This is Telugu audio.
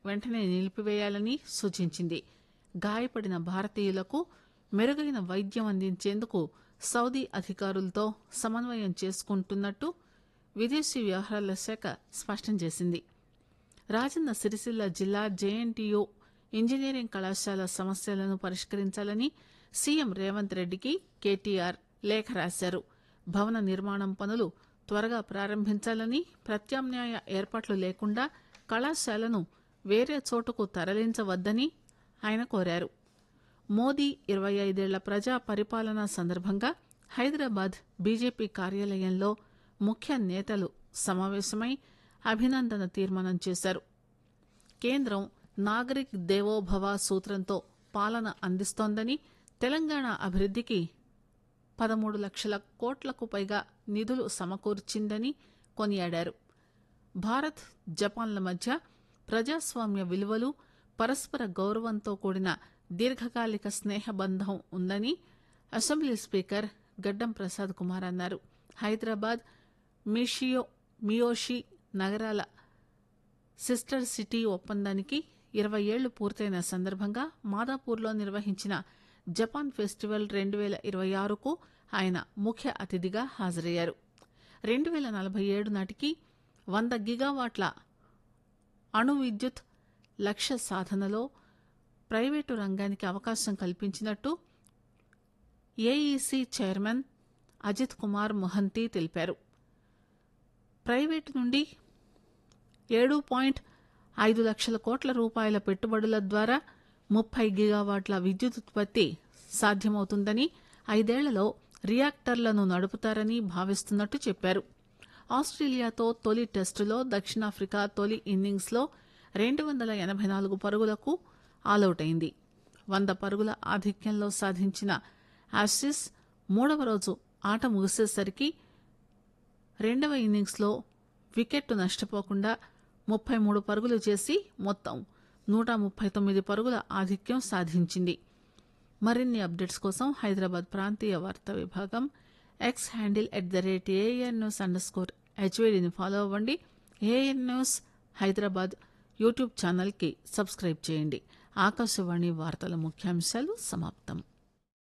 వెంటనే నిలిపివేయాలని సూచించింది గాయపడిన భారతీయులకు మెరుగైన వైద్యం అందించేందుకు సౌదీ అధికారులతో సమన్వయం చేసుకుంటున్నట్టు విదేశీ వ్యవహారాల శాఖ స్పష్టం చేసింది రాజన్న సిరిసిల్ల జిల్లా జేఎన్టీయూ ఇంజనీరింగ్ కళాశాల సమస్యలను పరిష్కరించాలని సీఎం రేవంత్ రెడ్డికి కేటీఆర్ లేఖ రాశారు భవన నిర్మాణం పనులు త్వరగా ప్రారంభించాలని ప్రత్యామ్నాయ ఏర్పాట్లు లేకుండా కళాశాలను వేరే చోటుకు తరలించవద్దని ఆయన కోరారు మోదీ ఇరవై ఐదేళ్ల ప్రజా పరిపాలన సందర్భంగా హైదరాబాద్ బీజేపీ కార్యాలయంలో ముఖ్య నేతలు సమావేశమై అభినందన తీర్మానం చేశారు కేంద్రం నాగరిక్ దేవోభవ సూత్రంతో పాలన అందిస్తోందని తెలంగాణ అభివృద్ధికి పదమూడు లక్షల కోట్లకు పైగా నిధులు సమకూర్చిందని కొనియాడారు భారత్ జపాన్ల మధ్య ప్రజాస్వామ్య విలువలు పరస్పర గౌరవంతో కూడిన దీర్ఘకాలిక స్నేహబంధం ఉందని అసెంబ్లీ స్పీకర్ గడ్డం ప్రసాద్ కుమార్ అన్నారు హైదరాబాద్ మిషియో మియోషి నగరాల సిస్టర్ సిటీ ఒప్పందానికి ఇరవై ఏళ్లు పూర్తయిన సందర్భంగా మాదాపూర్లో నిర్వహించిన జపాన్ ఫెస్టివల్ రెండు వేల ఇరవై ఆరుకు ఆయన ముఖ్య అతిథిగా హాజరయ్యారు రెండు వేల నలభై ఏడు నాటికి వంద గిగావాట్ల అణు విద్యుత్ లక్ష్య సాధనలో ప్రైవేటు రంగానికి అవకాశం కల్పించినట్టు ఏఈసీ చైర్మన్ అజిత్ కుమార్ మొహంతి తెలిపారు ప్రైవేటు నుండి ఏడు పాయింట్ ఐదు లక్షల కోట్ల రూపాయల పెట్టుబడుల ద్వారా ముప్పై గిగావాట్ల విద్యుత్ ఉత్పత్తి సాధ్యమవుతుందని ఐదేళ్లలో రియాక్టర్లను నడుపుతారని భావిస్తున్నట్టు చెప్పారు ఆస్ట్రేలియాతో తొలి టెస్టులో దక్షిణాఫ్రికా తొలి ఇన్నింగ్స్లో రెండు వందల ఎనభై నాలుగు పరుగులకు ఆలౌట్ అయింది వంద పరుగుల ఆధిక్యంలో సాధించిన ఆసిస్ మూడవ రోజు ఆట ముగిసేసరికి రెండవ ఇన్నింగ్స్లో వికెట్ నష్టపోకుండా ముప్పై మూడు పరుగులు చేసి మొత్తం నూట ముప్పై తొమ్మిది పరుగుల ఆధిక్యం సాధించింది మరిన్ని అప్డేట్స్ కోసం హైదరాబాద్ ప్రాంతీయ వార్తా విభాగం X handle at the rate AIR news underscore హెచ్వేడిని ఫాలో అవ్వండి ఏఎన్ న్యూస్ హైదరాబాద్ యూట్యూబ్ ఛానల్కి సబ్స్క్రైబ్ చేయండి ఆకాశవాణి వార్తల ముఖ్యాంశాలు సమాప్తం